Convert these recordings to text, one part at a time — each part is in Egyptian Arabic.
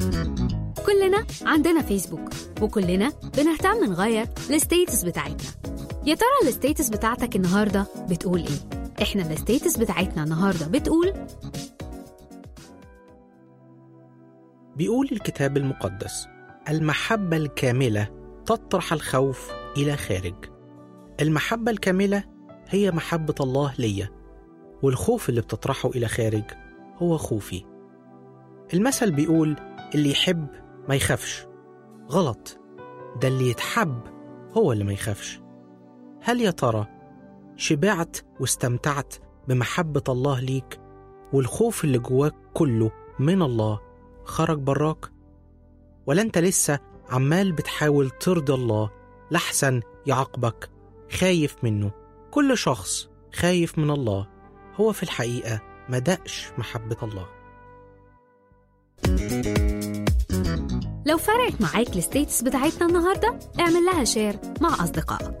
كلنا عندنا فيسبوك وكلنا بنهتم نغير الستيتس بتاعتنا يا ترى الستيتس بتاعتك النهارده بتقول ايه احنا الستيتس بتاعتنا النهارده بتقول بيقول الكتاب المقدس المحبة الكاملة تطرح الخوف إلى خارج المحبة الكاملة هي محبة الله ليا والخوف اللي بتطرحه إلى خارج هو خوفي المثل بيقول اللي يحب ما يخافش غلط ده اللي يتحب هو اللي ما يخافش هل يا ترى شبعت واستمتعت بمحبة الله ليك والخوف اللي جواك كله من الله خرج براك ولا انت لسه عمال بتحاول ترضي الله لحسن يعاقبك خايف منه كل شخص خايف من الله هو في الحقيقة ما دقش محبة الله لو فرقت معاك الستيتس بتاعتنا النهارده اعمل لها شير مع اصدقائك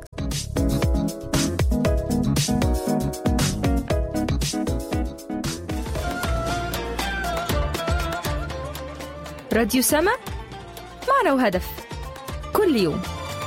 راديو سما معنى وهدف كل يوم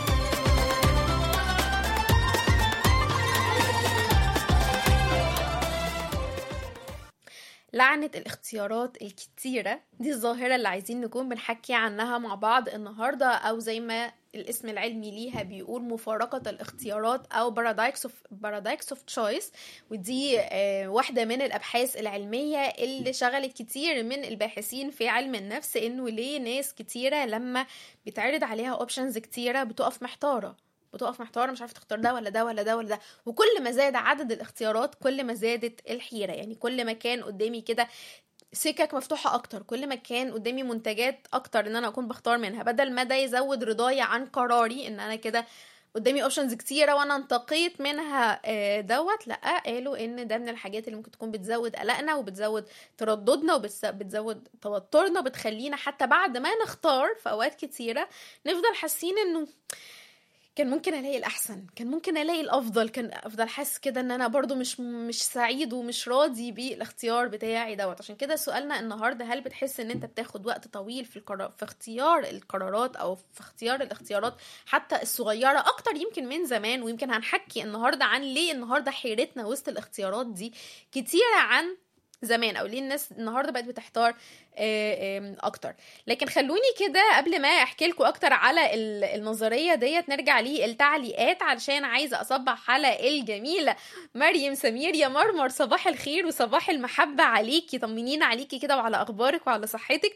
لعنة الاختيارات الكتيرة دي الظاهرة اللي عايزين نكون بنحكي عنها مع بعض النهاردة أو زي ما الاسم العلمي ليها بيقول مفارقة الاختيارات أو بارادايكس اوف بارادايكس اوف تشويس ودي آه، واحدة من الأبحاث العلمية اللي شغلت كتير من الباحثين في علم النفس إنه ليه ناس كتيرة لما بيتعرض عليها اوبشنز كتيرة بتقف محتارة بتقف محتاره مش عارفه تختار ده ولا ده ولا ده ولا ده وكل ما زاد عدد الاختيارات كل ما زادت الحيره يعني كل ما كان قدامي كده سكك مفتوحة أكتر كل ما كان قدامي منتجات أكتر إن أنا أكون بختار منها بدل ما ده يزود رضاي عن قراري إن أنا كده قدامي اوبشنز كتيرة وانا انتقيت منها آه، دوت لا قالوا ان ده من الحاجات اللي ممكن تكون بتزود قلقنا وبتزود ترددنا وبتزود توترنا بتخلينا حتى بعد ما نختار في اوقات كتيرة نفضل حاسين انه كان ممكن الاقي الاحسن كان ممكن الاقي الافضل كان افضل حاسس كده ان انا برضو مش مش سعيد ومش راضي بالاختيار بتاعي دوت عشان كده سؤالنا النهارده هل بتحس ان انت بتاخد وقت طويل في القرار في اختيار القرارات او في اختيار الاختيارات حتى الصغيره اكتر يمكن من زمان ويمكن هنحكي النهارده عن ليه النهارده حيرتنا وسط الاختيارات دي كتيره عن زمان او ليه الناس النهارده بقت بتحتار آه، آم، اكتر لكن خلوني كده قبل ما احكي لكم اكتر على ال- النظريه ديت نرجع للتعليقات علشان عايزه اصبح على الجميله مريم سمير يا مرمر صباح الخير وصباح المحبه عليكي طمنينا عليكي كده وعلى اخبارك وعلى صحتك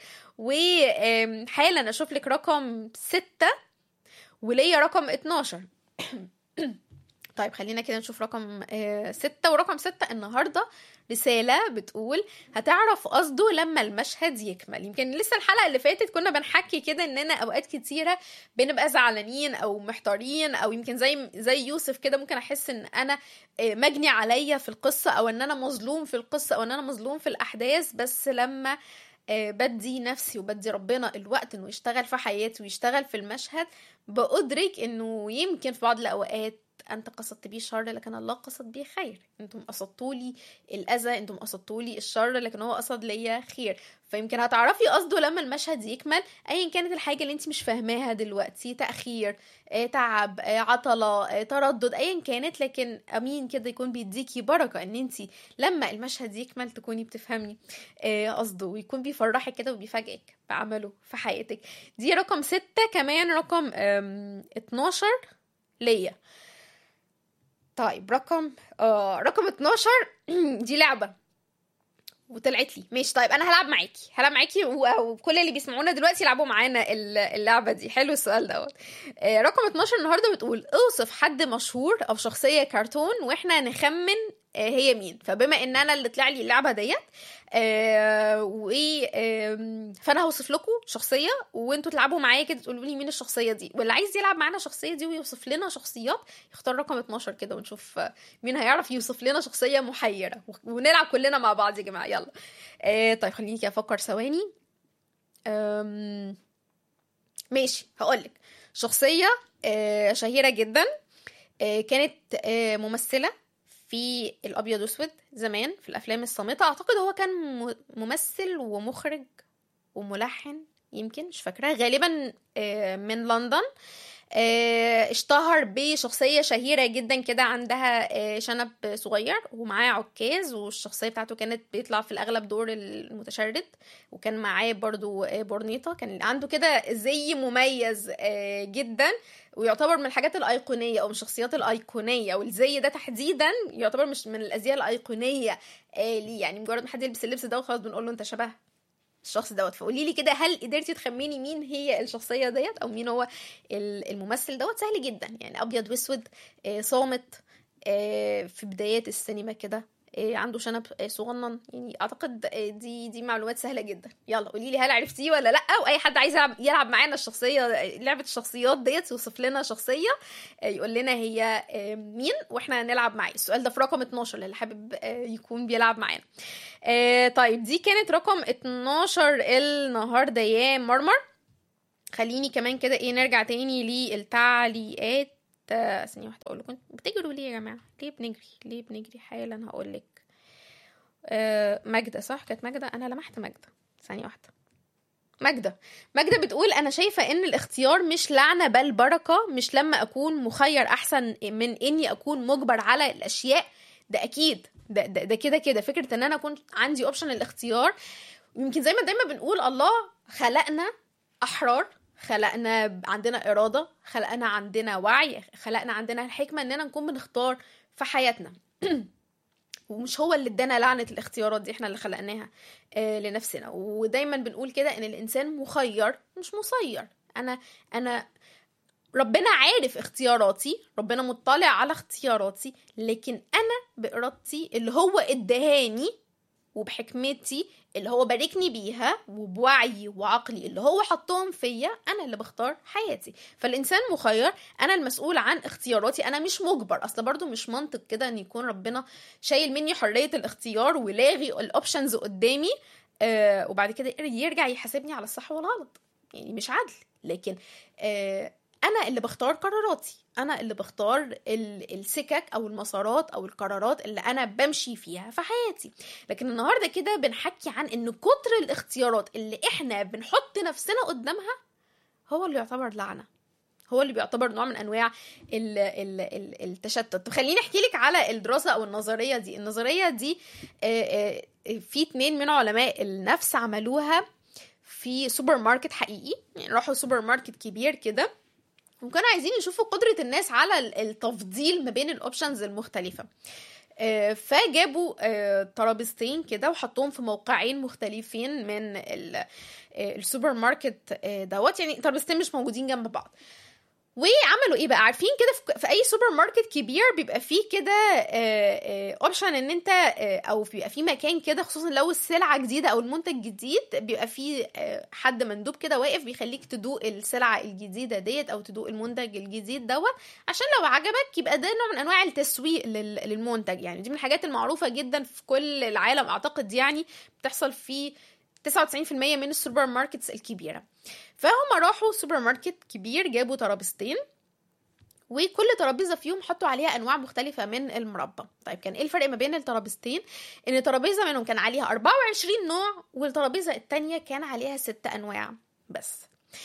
وحالا اشوف لك رقم ستة وليا رقم 12 طيب خلينا كده نشوف رقم آه، ستة ورقم ستة النهاردة رسالة بتقول هتعرف قصده لما المشهد يكمل يمكن لسه الحلقة اللي فاتت كنا بنحكي كده اننا اوقات كتيرة بنبقى زعلانين او محتارين او يمكن زي زي يوسف كده ممكن احس ان انا آه، مجني عليا في القصة او ان انا مظلوم في القصة او ان انا مظلوم في الاحداث بس لما آه، بدي نفسي وبدي ربنا الوقت انه يشتغل في حياتي ويشتغل في المشهد بأدرك انه يمكن في بعض الاوقات انت قصدت بيه شر لكن الله قصد بيه خير انتم قصدتوا لي الاذى انتم قصدتوا لي الشر لكن هو قصد ليا خير فيمكن هتعرفي قصده لما المشهد يكمل ايا كانت الحاجه اللي انت مش فاهماها دلوقتي تاخير آه، تعب آه، عطله آه، تردد ايا كانت لكن امين كده يكون بيديكي بركه ان انت لما المشهد يكمل تكوني بتفهمي آه، قصده ويكون بيفرحك كده وبيفاجئك بعمله في حياتك دي رقم ستة كمان رقم آم، 12 ليا طيب رقم آه رقم 12 دي لعبة وطلعت لي ماشي طيب انا هلعب معاكي هلعب معاكي و- وكل اللي بيسمعونا دلوقتي يلعبوا معانا ال- اللعبه دي حلو السؤال دوت آه، رقم 12 النهارده بتقول اوصف حد مشهور او شخصيه كرتون واحنا نخمن آه، هي مين فبما ان انا اللي طلع لي اللعبه ديت آه، و آم، فانا هوصف لكم شخصيه وانتوا تلعبوا معايا كده تقولوا لي مين الشخصيه دي واللي عايز يلعب معانا الشخصيه دي ويوصف لنا شخصيات يختار رقم 12 كده ونشوف آه، مين هيعرف يوصف لنا شخصيه محيره ونلعب كلنا مع بعض يا جماعه يلا آه طيب خليني كده افكر ثواني أم... ماشي هقولك شخصيه آه شهيره جدا آه كانت آه ممثله في الابيض واسود زمان في الافلام الصامته اعتقد هو كان م- ممثل ومخرج وملحن يمكن مش فاكره غالبا آه، من لندن آه، اشتهر بشخصية شهيرة جدا كده عندها آه، شنب صغير ومعاه عكاز والشخصية بتاعته كانت بيطلع في الأغلب دور المتشرد وكان معاه برضو آه، بورنيطة كان عنده كده زي مميز آه، جدا ويعتبر من الحاجات الأيقونية أو من الشخصيات الأيقونية والزي ده تحديدا يعتبر مش من الأزياء الأيقونية آه، ليه يعني مجرد ما حد يلبس اللبس ده وخلاص بنقول له أنت شبه الشخص دوت فقولي لي كده هل قدرتي تخمني مين هي الشخصيه ديت او مين هو ال- الممثل دوت سهل جدا يعني ابيض واسود آه، صامت آه، في بدايات السينما كده آه، عنده شنب آه، صغنن يعني اعتقد آه، دي دي معلومات سهله جدا يلا قولي لي هل عرفتيه ولا لا واي حد عايز يلعب, يلعب معانا الشخصيه لعبه الشخصيات ديت يوصف لنا شخصيه آه، يقول لنا هي آه، مين واحنا هنلعب معاه السؤال ده في رقم 12 اللي حابب آه، يكون بيلعب معانا آه طيب دي كانت رقم 12 النهارده يا مرمر خليني كمان كده ايه نرجع تاني للتعليقات آه، ثانية واحدة اقول لكم بتجروا ليه يا جماعة ليه بنجري ليه بنجري حالا هقول لك آه ماجدة صح كانت ماجدة انا لمحت ماجدة ثانية واحدة ماجدة ماجدة بتقول أنا شايفة إن الاختيار مش لعنة بل بركة مش لما أكون مخير أحسن من إني أكون مجبر على الأشياء ده أكيد ده ده ده كده كده فكرة إن أنا أكون عندي أوبشن الاختيار يمكن زي ما دايما بنقول الله خلقنا أحرار خلقنا عندنا إرادة خلقنا عندنا وعي خلقنا عندنا الحكمة إننا نكون بنختار في حياتنا ومش هو اللي ادانا لعنة الاختيارات دي احنا اللي خلقناها آه لنفسنا ودايما بنقول كده ان الانسان مخير مش مسير انا انا ربنا عارف اختياراتي ربنا مطلع على اختياراتي لكن انا بارادتي اللي هو ادهاني وبحكمتي اللي هو باركني بيها وبوعي وعقلي اللي هو حطهم فيا انا اللي بختار حياتي فالانسان مخير انا المسؤول عن اختياراتي انا مش مجبر اصل برضو مش منطق كده ان يكون ربنا شايل مني حريه الاختيار ولاغي الاوبشنز قدامي آه وبعد كده يرجع يحاسبني على الصح والغلط يعني مش عدل لكن آه انا اللي بختار قراراتي انا اللي بختار ال- السكك او المسارات او القرارات اللي انا بمشي فيها في حياتي لكن النهارده كده بنحكي عن ان كتر الاختيارات اللي احنا بنحط نفسنا قدامها هو اللي يعتبر لعنه هو اللي بيعتبر نوع من انواع ال ال ال التشتت طب خليني احكي لك على الدراسه او النظريه دي النظريه دي آه، آه، في اتنين من علماء النفس عملوها في سوبر ماركت حقيقي يعني راحوا سوبر ماركت كبير كده وكانوا عايزين يشوفوا قدرة الناس على ال- التفضيل ما بين الاوبشنز المختلفة آه، فجابوا آه، ترابيزتين كده وحطوهم في موقعين مختلفين من ال- آه، السوبر ماركت آه، دوت يعني ترابيزتين مش موجودين جنب بعض وعملوا ايه بقى عارفين كده في- في اي سوبر ماركت كبير بيبقى فيه كده اوبشن ان انت آه، او بيبقى فيه مكان كده خصوصا لو السلعه جديده او المنتج جديد بيبقى فيه آه، حد مندوب كده واقف بيخليك تدوق السلعه الجديده ديت او تدوق المنتج الجديد دوت عشان لو عجبك يبقى ده نوع من انواع التسويق لل- للمنتج يعني دي من الحاجات المعروفه جدا في كل العالم اعتقد يعني بتحصل في 99% من السوبر ماركتس الكبيره فهم راحوا سوبر ماركت كبير جابوا ترابيزتين وكل ترابيزه فيهم حطوا عليها انواع مختلفه من المربى طيب كان ايه الفرق ما بين الترابيزتين ان ترابيزه منهم كان عليها 24 نوع والترابيزه التانية كان عليها 6 انواع بس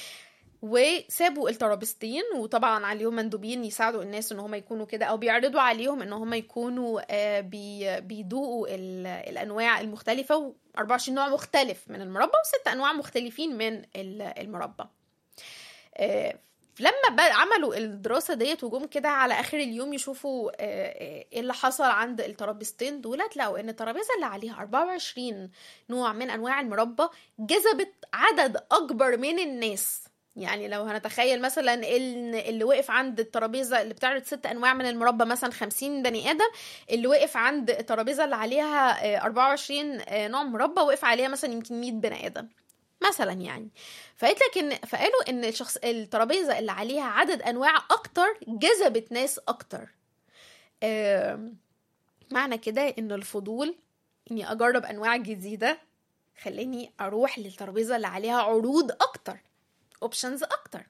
وسابوا الترابيزتين وطبعا عليهم مندوبين يساعدوا الناس ان هم يكونوا كده او بيعرضوا عليهم ان هم يكونوا آه، بي بيدوقوا ال- الانواع المختلفه و24 نوع مختلف من المربى وست انواع مختلفين من ال- المربى آه، لما بقى عملوا الدراسة ديت وجم كده على آخر اليوم يشوفوا آه، آه، ايه اللي حصل عند الترابيزتين دولت لقوا ان الترابيزة اللي عليها 24 نوع من انواع المربى جذبت عدد اكبر من الناس يعني لو هنتخيل مثلا ان اللي وقف عند الترابيزه اللي بتعرض ست انواع من المربى مثلا 50 بني ادم اللي وقف عند الترابيزه اللي عليها آه، 24 آه، نوع مربى وقف عليها مثلا يمكن 100 بني ادم مثلا يعني فقلت لك ان فقالوا ان الشخص الترابيزه اللي عليها عدد انواع اكتر جذبت ناس اكتر آم، معنى كده ان الفضول اني اجرب انواع جديده خلاني اروح للترابيزه اللي عليها عروض اكتر اوبشنز اكتر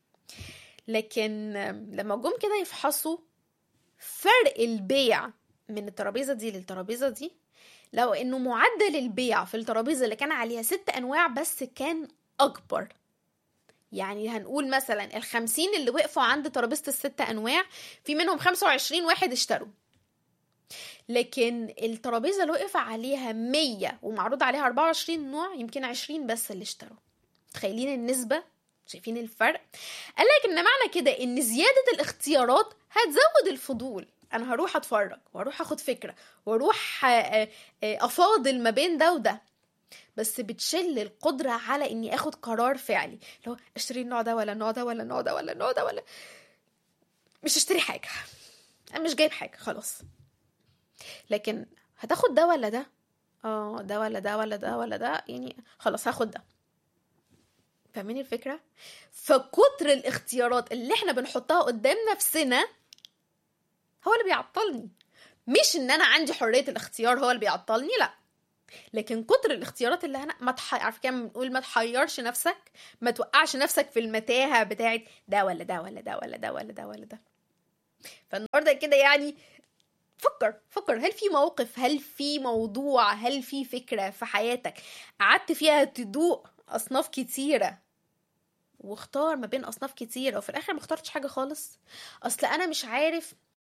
لكن آم، لما جم كده يفحصوا فرق البيع من الترابيزه دي للترابيزه دي لو انه معدل البيع في الترابيزه اللي كان عليها ست انواع بس كان اكبر يعني هنقول مثلا الخمسين اللي وقفوا عند ترابيزة الست أنواع في منهم خمسة وعشرين واحد اشتروا لكن الترابيزة اللي وقف عليها مية ومعروض عليها أربعة وعشرين نوع يمكن عشرين بس اللي اشتروا تخيلين النسبة شايفين الفرق قال لك ان معنى كده ان زيادة الاختيارات هتزود الفضول انا هروح اتفرج واروح اخد فكرة واروح آه، آه، آه، افاضل ما بين ده وده بس بتشل القدرة على اني اخد قرار فعلي اللي هو اشتري النوع ده ولا النوع ده ولا النوع ده ولا النوع ده ولا مش اشتري حاجة انا مش جايب حاجة خلاص لكن هتاخد ده ولا ده اه ده ولا ده ولا ده ولا ده يعني خلاص هاخد ده فاهمين الفكرة؟ فكتر الاختيارات اللي احنا بنحطها قدام نفسنا هو اللي بيعطلني مش ان انا عندي حرية الاختيار هو اللي بيعطلني لا لكن كتر الاختيارات اللي انا ما تح... عارف كام بنقول ما تحيرش نفسك ما توقعش نفسك في المتاهة بتاعت ده ولا ده ولا ده ولا ده ولا ده ولا ده فالنهارده كده يعني فكر فكر هل في موقف هل في موضوع هل في فكرة في حياتك قعدت فيها تدوق أصناف كتيرة واختار ما بين أصناف كتيرة وفي الآخر ما اخترتش حاجة خالص أصل أنا مش عارف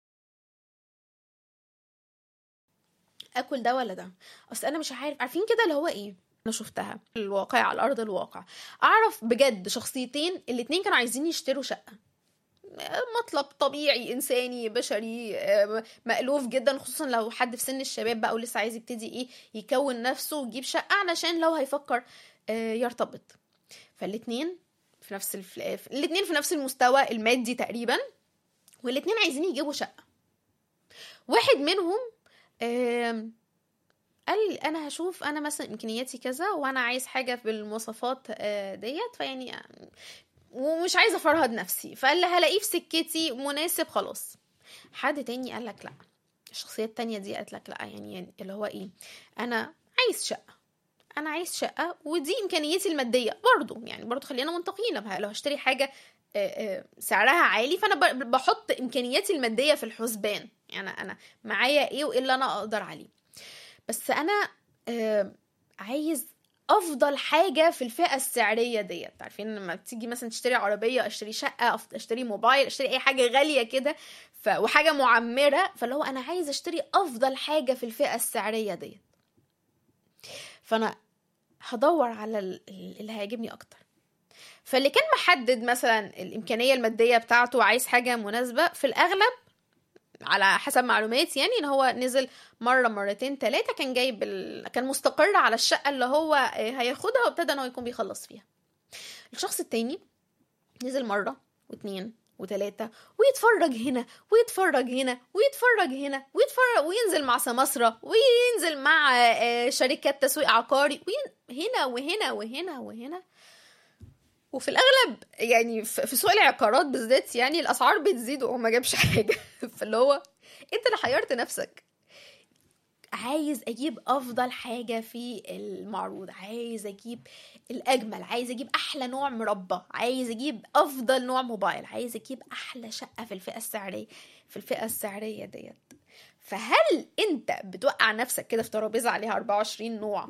اكل ده ولا ده اصل انا مش عارف عارفين كده اللي هو ايه انا شفتها الواقع على ارض الواقع اعرف بجد شخصيتين الاتنين كانوا عايزين يشتروا شقه مطلب طبيعي انساني بشري آه، مألوف جدا خصوصا لو حد في سن الشباب بقى ولسه عايز يبتدي ايه يكون نفسه ويجيب شقه علشان لو هيفكر آه، يرتبط فالاتنين في نفس الف... الاتنين في نفس المستوى المادي تقريبا والاتنين عايزين يجيبوا شقه واحد منهم آم، قال انا هشوف انا مثلا امكانياتي كذا وانا عايز حاجه بالمواصفات آه، ديت فيعني آه، ومش عايزه افرهد نفسي فاللي هلاقيه في سكتي مناسب خلاص حد تاني قال لك لا الشخصيه التانية دي قالت لك لا يعني اللي هو ايه انا عايز شقه انا عايز شقه ودي امكانياتي الماديه برضو يعني برضو خلينا منطقيين لو- لو هشتري حاجه آه، آه، سعرها عالي فانا ب- بحط امكانياتي الماديه في الحسبان يعني انا معايا ايه وايه اللي انا اقدر عليه بس انا آه، عايز افضل حاجه في الفئه السعريه ديت عارفين لما تيجي مثلا تشتري عربيه اشتري شقه أف- اشتري موبايل اشتري اي حاجه غاليه كده ف... وحاجه معمره فاللي هو انا عايز اشتري افضل حاجه في الفئه السعريه ديت فانا هدور على ال- اللي هيعجبني اكتر فاللي كان محدد مثلا الامكانيه الماديه بتاعته عايز حاجه مناسبه في الاغلب على حسب معلوماتي يعني ان هو نزل مره مرتين ثلاثه كان جايب ال... كان مستقر على الشقه اللي هو آه، هياخدها وابتدى ان هو يكون بيخلص فيها الشخص التاني نزل مره واتنين وتلاتة ويتفرج هنا ويتفرج هنا ويتفرج هنا ويتفرج وينزل مع سماسرة وينزل مع آه، شركات تسويق عقاري وين... هنا وهنا وهنا وهنا وفي الاغلب يعني في في سوق العقارات بالذات يعني الاسعار بتزيد وهو ما جابش حاجه فاللي هو انت اللي حيرت نفسك عايز اجيب افضل حاجه في المعروض عايز اجيب الاجمل عايز اجيب احلى نوع مربى عايز اجيب افضل نوع موبايل عايز اجيب احلى شقه في الفئه السعريه في الفئه السعريه ديت فهل انت بتوقع نفسك كده في ترابيزه عليها 24 نوع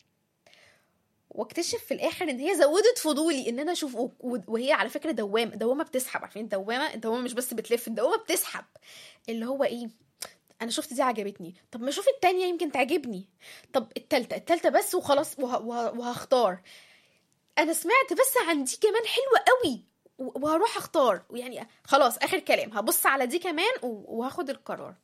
واكتشف في الاخر ان هي زودت فضولي ان انا اشوف و- وهي على فكره دوامه دوامه بتسحب عارفين الدوامه الدوامه مش بس بتلف الدوامه بتسحب اللي هو ايه انا شفت دي عجبتني طب ما اشوف التانية يمكن تعجبني طب التالتة التالتة بس وخلاص وه... وه... وهختار انا سمعت بس عن دي كمان حلوة قوي و- وهروح اختار يعني خلاص اخر كلام هبص على دي كمان و- وهاخد القرار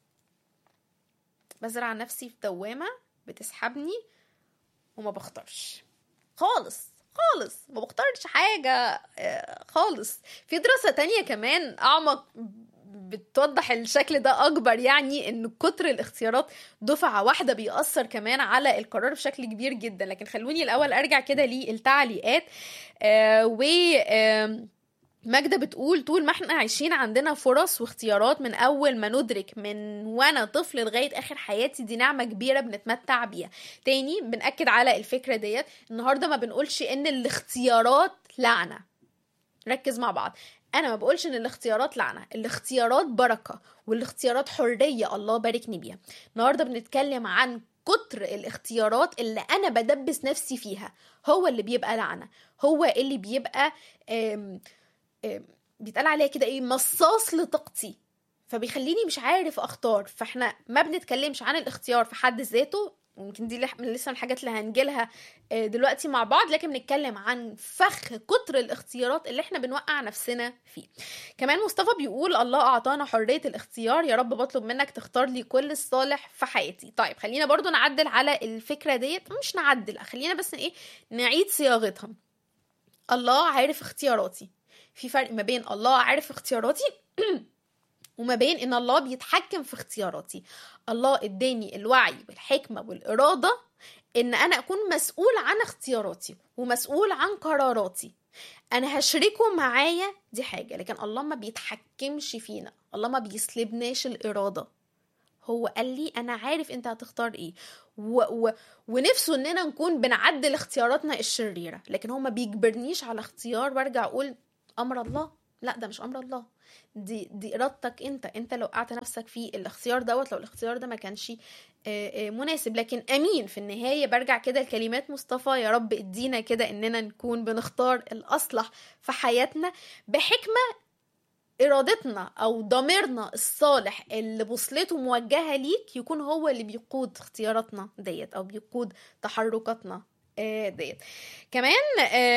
بزرع نفسي في دوامة بتسحبني وما بختارش خالص خالص ما بختارش حاجة آه، خالص في دراسة تانية كمان أعمق بتوضح الشكل ده أكبر يعني إن كتر الاختيارات دفعة واحدة بيأثر كمان على القرار بشكل كبير جدا لكن خلوني الأول أرجع كده للتعليقات آه و آم، ماجدة بتقول طول ما احنا عايشين عندنا فرص واختيارات من اول ما ندرك من وانا طفل لغاية اخر حياتي دي نعمة كبيرة بنتمتع بيها تاني بنأكد على الفكرة ديت النهاردة ما بنقولش ان الاختيارات لعنة ركز مع بعض انا ما بقولش ان الاختيارات لعنة الاختيارات بركة والاختيارات حرية الله باركني بيها النهاردة بنتكلم عن كتر الاختيارات اللي انا بدبس نفسي فيها هو اللي بيبقى لعنه هو اللي بيبقى آم آم بيتقال عليها كده ايه مصاص لطاقتي فبيخليني مش عارف اختار فاحنا ما بنتكلمش عن الاختيار في حد ذاته ويمكن دي لح- من لسه من الحاجات اللي هنجيلها آه، دلوقتي مع بعض لكن بنتكلم عن فخ كتر الاختيارات اللي احنا بنوقع نفسنا فيه كمان مصطفى بيقول الله اعطانا حريه الاختيار يا رب بطلب منك تختار لي كل الصالح في حياتي طيب خلينا برضو نعدل على الفكره ديت مش نعدل خلينا بس ايه نعيد صياغتها الله عارف اختياراتي في فرق ما بين الله عارف اختياراتي وما بين ان الله بيتحكم في اختياراتي الله اداني الوعي والحكمه والاراده ان انا اكون مسؤول عن اختياراتي ومسؤول عن قراراتي انا هشركه معايا دي حاجه لكن الله ما بيتحكمش فينا الله ما بيسلبناش الاراده هو قال لي انا عارف انت هتختار ايه و... و... ونفسه اننا نكون بنعدل اختياراتنا الشريره لكن هو ما بيجبرنيش على اختيار وارجع اقول امر الله لا ده مش امر الله دي دي ارادتك انت انت لو وقعت نفسك في الاختيار دوت لو الاختيار ده ما كانش آه، آه، مناسب لكن امين في النهايه برجع كده لكلمات مصطفى يا رب ادينا كده اننا نكون بنختار الاصلح في حياتنا بحكمه ارادتنا او ضميرنا الصالح اللي بوصلته موجهه ليك يكون هو اللي بيقود اختياراتنا ديت او بيقود تحركاتنا آه، ديت كمان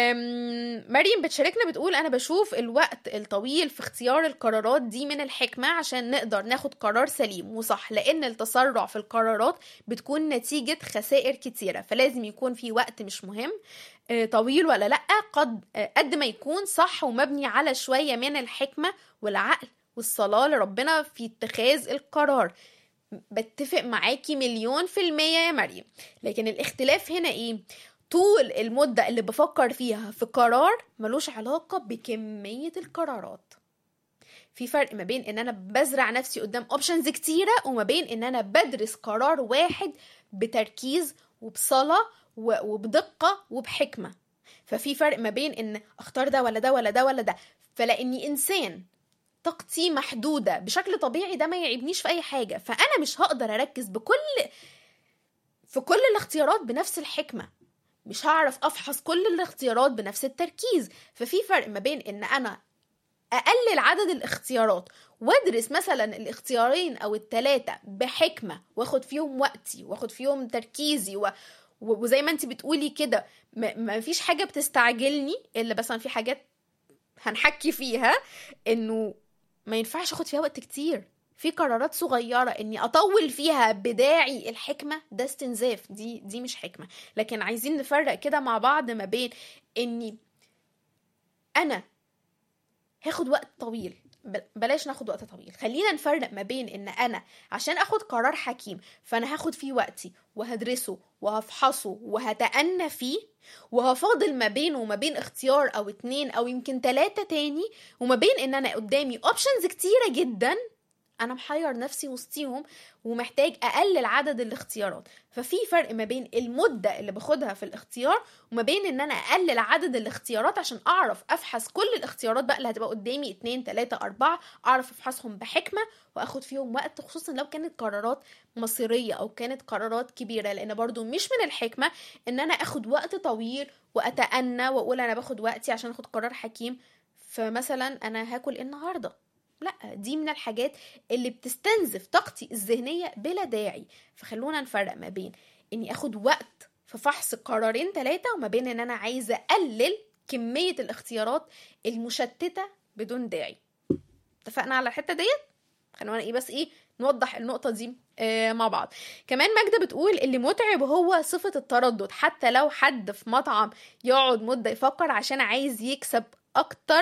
آم، مريم بتشاركنا بتقول انا بشوف الوقت الطويل في اختيار القرارات دي من الحكمه عشان نقدر ناخد قرار سليم وصح لان التسرع في القرارات بتكون نتيجه خسائر كتيره فلازم يكون في وقت مش مهم آه، طويل ولا لا قد آه، قد ما يكون صح ومبني على شويه من الحكمه والعقل والصلاه لربنا في اتخاذ القرار بتفق معاكي مليون في المية يا مريم لكن الاختلاف هنا ايه طول المدة اللي بفكر فيها في قرار ملوش علاقة بكمية القرارات في فرق ما بين ان انا بزرع نفسي قدام اوبشنز كتيرة وما بين ان انا بدرس قرار واحد بتركيز وبصلاة و- وبدقة وبحكمة ففي فرق ما بين ان اختار ده ولا ده ولا ده ولا ده فلاني انسان طاقتي محدودة بشكل طبيعي ده ما يعيبنيش في أي حاجة فأنا مش هقدر أركز بكل في كل الاختيارات بنفس الحكمة مش هعرف أفحص كل الاختيارات بنفس التركيز ففي فرق ما بين إن أنا أقلل عدد الاختيارات وادرس مثلا الاختيارين أو التلاتة بحكمة واخد فيهم وقتي واخد فيهم تركيزي و... و- وزي ما انت بتقولي كده ما ما فيش حاجة بتستعجلني إلا مثلا في حاجات هنحكي فيها انه ما ينفعش اخد فيها وقت كتير في قرارات صغيرة اني اطول فيها بداعي الحكمة ده استنزاف دي دي مش حكمة لكن عايزين نفرق كده مع بعض ما بين اني انا هاخد وقت طويل ب- بلاش ناخد وقت طويل خلينا نفرق ما بين ان انا عشان اخد قرار حكيم فانا هاخد فيه وقتي وهدرسه وهفحصه وهتأنى فيه وهفاضل ما بينه وما بين اختيار او اتنين او يمكن تلاتة تاني وما بين ان انا قدامي اوبشنز كتيرة جدا انا محير نفسي وسطيهم ومحتاج اقلل عدد الاختيارات ففي فرق ما بين المدة اللي باخدها في الاختيار وما بين ان انا اقلل عدد الاختيارات عشان اعرف افحص كل الاختيارات بقى اللي هتبقى قدامي اتنين تلاتة اربعة اعرف افحصهم بحكمة واخد فيهم وقت خصوصا لو كانت قرارات مصيرية او كانت قرارات كبيرة لان برضو مش من الحكمة ان انا اخد وقت طويل واتأنى واقول انا باخد وقتي عشان اخد قرار حكيم فمثلا انا هاكل إيه النهارده لا دي من الحاجات اللي بتستنزف طاقتي الذهنية بلا داعي فخلونا نفرق ما بين اني اخد وقت في فحص قرارين ثلاثة وما بين ان انا عايزة اقلل كمية الاختيارات المشتتة بدون داعي اتفقنا على الحتة ديت خلونا ايه بس ايه نوضح النقطة دي آه مع بعض كمان ماجدة بتقول اللي متعب هو صفة التردد حتى لو حد في مطعم يقعد مدة يفكر عشان عايز يكسب اكتر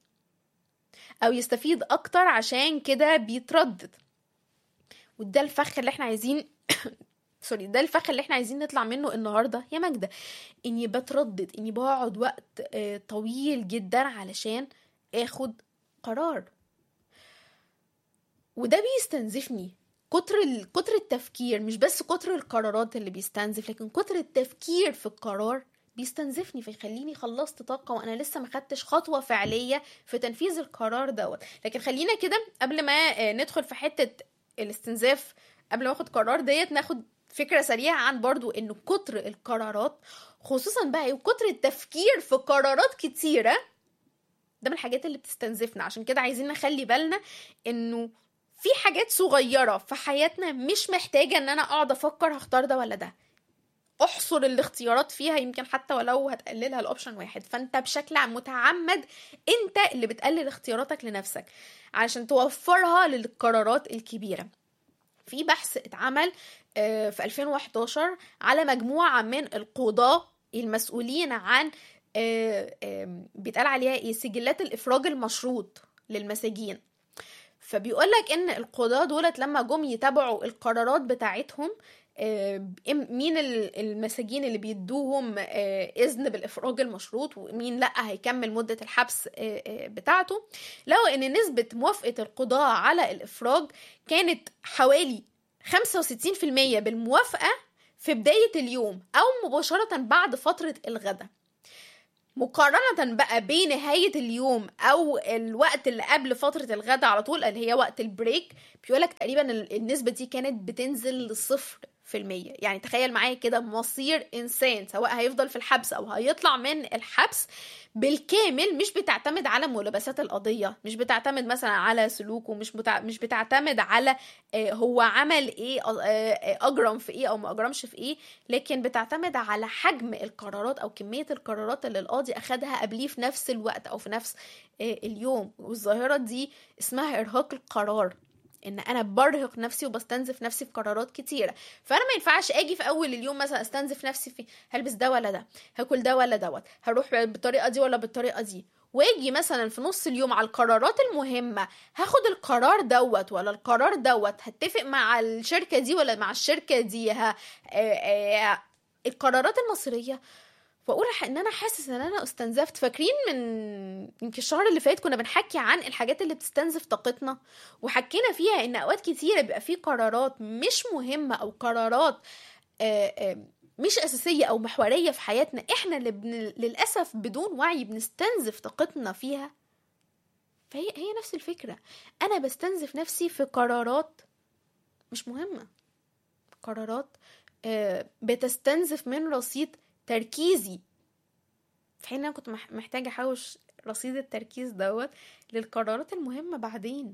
او يستفيد اكتر عشان كده بيتردد وده الفخ اللي احنا عايزين سوري ده الفخ اللي احنا عايزين نطلع منه النهارده يا ماجده اني بتردد اني بقعد وقت آه، طويل جدا علشان اخد قرار وده بيستنزفني كتر ال... كتر التفكير مش بس كتر القرارات اللي بيستنزف لكن كتر التفكير في القرار بيستنزفني فيخليني خلصت طاقة وأنا لسه ما خدتش خطوة فعلية في تنفيذ القرار دوت لكن خلينا كده قبل ما آه، ندخل في حتة الاستنزاف قبل ما اخد قرار ديت ناخد فكرة سريعة عن برضو إنه كتر القرارات خصوصا بقى وكتر التفكير في قرارات كتيرة ده من الحاجات اللي بتستنزفنا عشان كده عايزين نخلي بالنا إنه في حاجات صغيرة في حياتنا مش محتاجة إن أنا أقعد أفكر هختار ده ولا ده احصر الاختيارات فيها يمكن حتى ولو هتقللها لاوبشن واحد فانت بشكل عام متعمد انت اللي بتقلل اختياراتك لنفسك عشان توفرها للقرارات الكبيره في بحث اتعمل في 2011 على مجموعه من القضاه المسؤولين عن بيتقال عليها ايه سجلات الافراج المشروط للمساجين فبيقول لك ان القضاه دولت لما جم يتابعوا القرارات بتاعتهم مين المساجين اللي بيدوهم اذن بالافراج المشروط ومين لا هيكمل مده الحبس بتاعته لقوا ان نسبه موافقه القضاه على الافراج كانت حوالي 65% بالموافقه في بدايه اليوم او مباشره بعد فتره الغداء مقارنة بقى بنهاية اليوم أو الوقت اللي قبل فترة الغداء على طول اللي هي وقت البريك بيقولك تقريبا النسبة دي كانت بتنزل لصفر في المية يعني تخيل معايا كده مصير إنسان سواء هيفضل في الحبس أو هيطلع من الحبس بالكامل مش بتعتمد على ملابسات القضية مش بتعتمد مثلا على سلوكه مش بتع... مش بتعتمد على هو عمل ايه اجرم في ايه او ما اجرمش في ايه لكن بتعتمد على حجم القرارات او كمية القرارات اللي القاضي اخدها قبليه في نفس الوقت او في نفس اليوم والظاهرة دي اسمها ارهاق القرار ان انا برهق نفسي وبستنزف نفسي في قرارات كتيره فانا ما ينفعش اجي في اول اليوم مثلا استنزف نفسي في هلبس ده ولا ده هاكل ده ولا دوت هروح بالطريقه دي ولا بالطريقه دي واجي مثلا في نص اليوم على القرارات المهمه هاخد القرار دوت ولا القرار دوت هتفق مع الشركه دي ولا مع الشركه دي ها آآ آآ القرارات المصيريه واقول ان انا حاسس ان انا استنزفت فاكرين من يمكن الشهر اللي فات كنا بنحكي عن الحاجات اللي بتستنزف طاقتنا وحكينا فيها ان اوقات كتيره بيبقى في قرارات مش مهمه او قرارات آآ آآ مش اساسيه او محوريه في حياتنا احنا اللي بن... للاسف بدون وعي بنستنزف طاقتنا فيها فهي هي نفس الفكره انا بستنزف نفسي في قرارات مش مهمه قرارات بتستنزف من رصيد تركيزي في حين انا كنت محتاجه احوش رصيد التركيز دوت للقرارات المهمه بعدين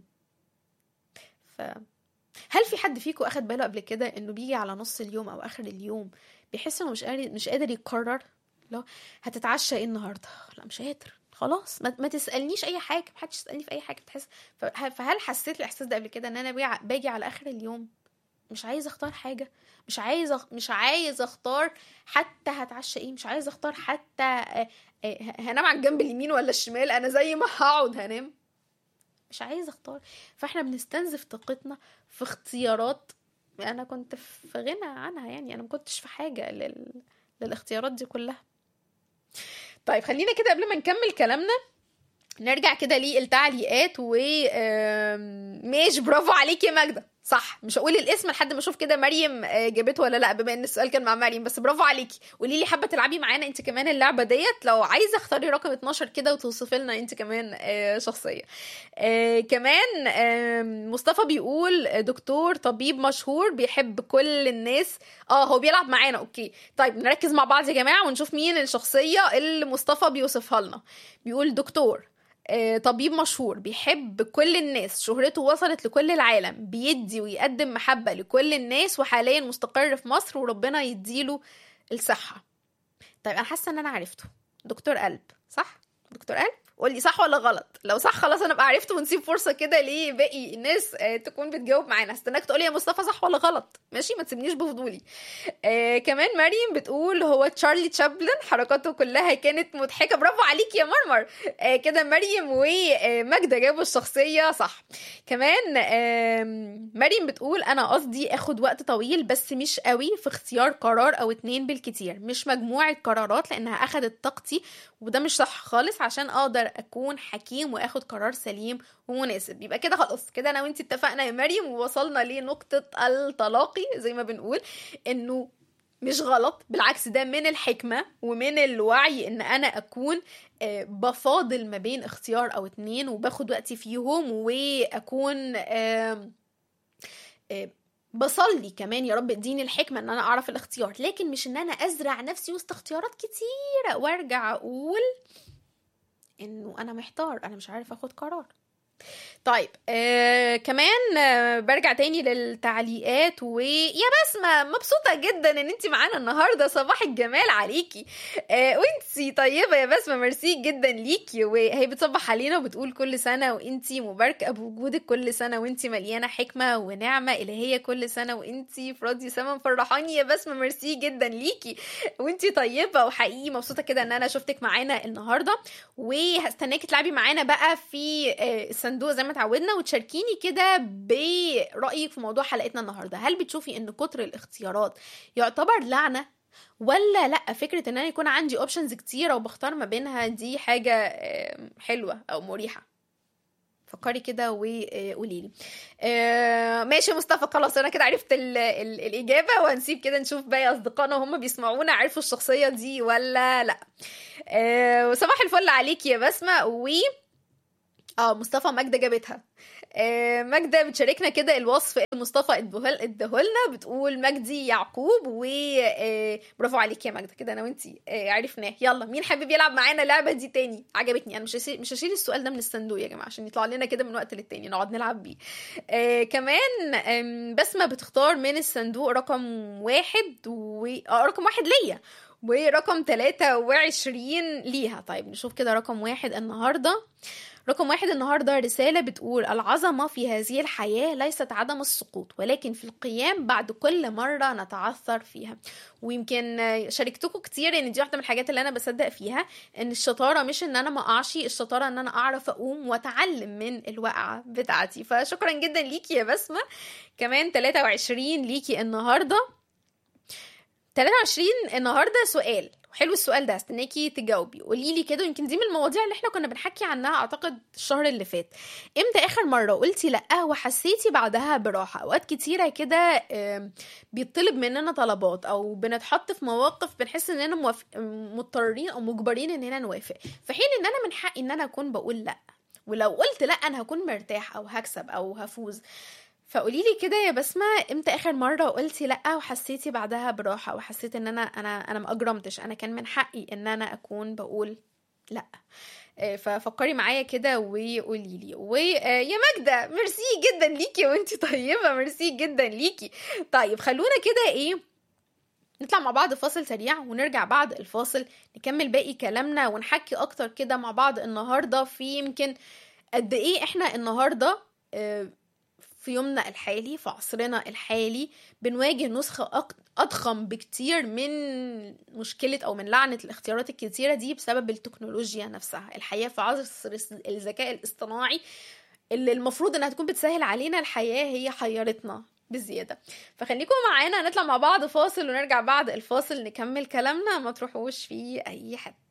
ف هل في حد فيكم اخد باله قبل كده انه بيجي على نص اليوم او اخر اليوم بيحس انه مش قادر مش قادر يقرر لو هتتعشى ايه النهارده لا مش قادر خلاص ما, ما تسالنيش اي حاجه محدش يسالني في اي حاجه بتحس فهل حسيت الاحساس ده قبل كده ان انا باجي على اخر اليوم مش عايز اختار حاجه مش عايز أخ... مش عايز اختار حتى هتعشى ايه مش عايز اختار حتى هنام على الجنب اليمين ولا الشمال انا زي ما هقعد هنام مش عايز اختار فاحنا بنستنزف طاقتنا في اختيارات انا كنت في غنى عنها يعني انا ما كنتش في حاجه لل... للاختيارات دي كلها طيب خلينا كده قبل ما نكمل كلامنا نرجع كده للتعليقات و ماشي برافو عليك يا ماجده صح مش هقول الاسم لحد ما اشوف كده مريم جابته ولا لا بما ان السؤال كان مع مريم بس برافو عليكي قولي لي حابه تلعبي معانا انت كمان اللعبه ديت لو عايزه اختاري رقم 12 كده وتوصفي لنا انت كمان شخصيه كمان مصطفى بيقول دكتور طبيب مشهور بيحب كل الناس اه هو بيلعب معانا اوكي طيب نركز مع بعض يا جماعه ونشوف مين الشخصيه اللي مصطفى بيوصفها لنا بيقول دكتور طبيب مشهور بيحب كل الناس شهرته وصلت لكل العالم بيدي ويقدم محبة لكل الناس وحاليا مستقر في مصر وربنا يديله الصحة طيب أنا حاسة إن أنا عرفته دكتور قلب صح؟ دكتور قلب قولي صح ولا غلط لو صح خلاص انا بقى عرفت ونسيب فرصه كده لباقي الناس آه تكون بتجاوب معانا استناك تقولي يا مصطفى صح ولا غلط ماشي ما تسيبنيش بفضولي آه كمان مريم بتقول هو تشارلي تشابلن حركاته كلها كانت مضحكه برافو عليك يا مرمر آه كده مريم وماجدة جابوا الشخصيه صح كمان آه مريم بتقول انا قصدي اخد وقت طويل بس مش قوي في اختيار قرار او اتنين بالكتير مش مجموعه قرارات لانها اخدت طاقتي وده مش صح خالص عشان اقدر اكون حكيم واخد قرار سليم ومناسب يبقى كده خلاص كده انا وانت اتفقنا يا مريم ووصلنا لنقطة التلاقي زي ما بنقول انه مش غلط بالعكس ده من الحكمة ومن الوعي ان انا اكون بفاضل ما بين اختيار او اتنين وباخد وقتي فيهم واكون بصلي كمان يا رب اديني الحكمه ان انا اعرف الاختيار لكن مش ان انا ازرع نفسي وسط اختيارات كتيره وارجع اقول انه انا محتار انا مش عارف اخد قرار طيب آه كمان آه برجع تاني للتعليقات ويا بسمة مبسوطة جدا ان انت معانا النهاردة صباح الجمال عليكي آه وانتي طيبة يا بسمة ميرسي جدا ليكي وهي بتصبح علينا وبتقول كل سنة وانتي مباركة بوجودك كل سنة وانتي مليانة حكمة ونعمة إلهية كل سنة وانتي في راديو سما مفرحاني يا بسمة ميرسي جدا ليكي وانتي طيبة وحقيقي مبسوطة كده ان انا شفتك معانا النهاردة وهستناكي تلعبي معانا بقى في آه الصندوق زي ما اتعودنا وتشاركيني كده برأيك في موضوع حلقتنا النهارده هل بتشوفي ان كتر الاختيارات يعتبر لعنة ولا لا فكرة ان انا يكون عندي اوبشنز كتيرة وبختار ما بينها دي حاجة حلوة او مريحة فكري كده وقولي لي آه ماشي يا مصطفى خلاص انا كده عرفت ال ال الاجابه وهنسيب كده نشوف باقي اصدقائنا وهم بيسمعونا عرفوا الشخصيه دي ولا لا آه صباح الفل عليكي يا بسمه و اه مصطفى ماجدة جابتها آه ماجدة بتشاركنا كده الوصف اللي مصطفى ادهولنا بتقول مجدي يعقوب و آه برافو عليك يا ماجدة كده انا وانتي آه عرفناه يلا مين حابب يلعب معانا اللعبة دي تاني عجبتني انا مش هشيل مش هشيل السؤال ده من الصندوق يا جماعة عشان يطلع لنا كده من وقت للتاني نقعد نلعب بيه آه كمان آه بسمة بتختار من الصندوق رقم واحد و آه رقم واحد ليا ورقم 23 ليها طيب نشوف كده رقم واحد النهارده رقم واحد النهارده رسالة بتقول العظمة في هذه الحياة ليست عدم السقوط ولكن في القيام بعد كل مرة نتعثر فيها ويمكن شاركتكم كتير ان دي واحدة من الحاجات اللي انا بصدق فيها ان الشطارة مش ان انا ما اقعش الشطارة ان انا اعرف اقوم واتعلم من الوقعة بتاعتي فشكرا جدا ليكي يا بسمة كمان 23 ليكي النهارده 23 النهارده سؤال حلو السؤال ده استناكي تجاوبي قولي لي كده يمكن دي من المواضيع اللي احنا كنا بنحكي عنها اعتقد الشهر اللي فات امتى اخر مره قلتي لا وحسيتي بعدها براحه اوقات كتيره كده بيطلب مننا طلبات او بنتحط في مواقف بنحس اننا موافق مضطرين او مجبرين اننا نوافق في حين ان انا من حقي ان انا اكون بقول لا ولو قلت لا انا هكون مرتاح او هكسب او هفوز فقولي لي كده يا بسمة امتى اخر مرة قلتي لا وحسيتي بعدها براحة وحسيت ان انا انا انا ما اجرمتش انا كان من حقي ان انا اكون بقول لا ففكري معايا كده وقولي لي ويا ماجدة ميرسي جدا ليكي وانتي طيبة ميرسي جدا ليكي طيب خلونا كده ايه نطلع مع بعض فاصل سريع ونرجع بعد الفاصل نكمل باقي كلامنا ونحكي اكتر كده مع بعض النهاردة في يمكن قد ايه احنا النهاردة في يومنا الحالي في عصرنا الحالي بنواجه نسخة أضخم بكتير من مشكلة أو من لعنة الاختيارات الكتيرة دي بسبب التكنولوجيا نفسها الحياة في عصر الذكاء الاصطناعي اللي المفروض انها تكون بتسهل علينا الحياة هي حيرتنا بزيادة فخليكم معانا نطلع مع بعض فاصل ونرجع بعد الفاصل نكمل كلامنا ما تروحوش في أي حتة